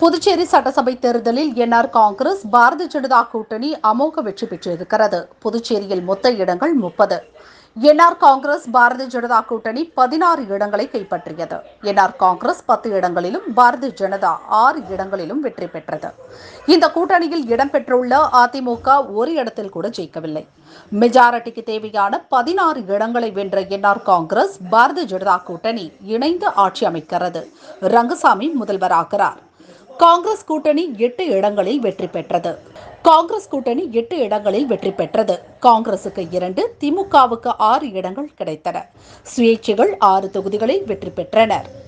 புதுச்சேரி சட்டசபை தேர்தலில் என்ஆர் காங்கிரஸ் பாரதிய ஜனதா கூட்டணி அமோக வெற்றி பெற்றிருக்கிறது புதுச்சேரியில் மொத்த இடங்கள் முப்பது என்ஆர் காங்கிரஸ் பாரதிய ஜனதா கூட்டணி பதினாறு இடங்களை கைப்பற்றியது என்ஆர் காங்கிரஸ் பத்து இடங்களிலும் பாரதிய ஜனதா ஆறு இடங்களிலும் வெற்றி பெற்றது இந்த கூட்டணியில் இடம்பெற்றுள்ள அதிமுக ஒரு இடத்தில் கூட ஜெயிக்கவில்லை மெஜாரிட்டிக்கு தேவையான பதினாறு இடங்களை வென்ற என்ஆர் காங்கிரஸ் பாரதிய ஜனதா கூட்டணி இணைந்து ஆட்சி அமைக்கிறது ரங்கசாமி முதல்வராகிறார் காங்கிரஸ் கூட்டணி எட்டு இடங்களில் வெற்றி பெற்றது காங்கிரஸ் கூட்டணி எட்டு இடங்களில் வெற்றி பெற்றது காங்கிரசுக்கு இரண்டு திமுகவுக்கு ஆறு இடங்கள் கிடைத்தன சுயேட்சைகள் ஆறு தொகுதிகளில் வெற்றி பெற்றனர்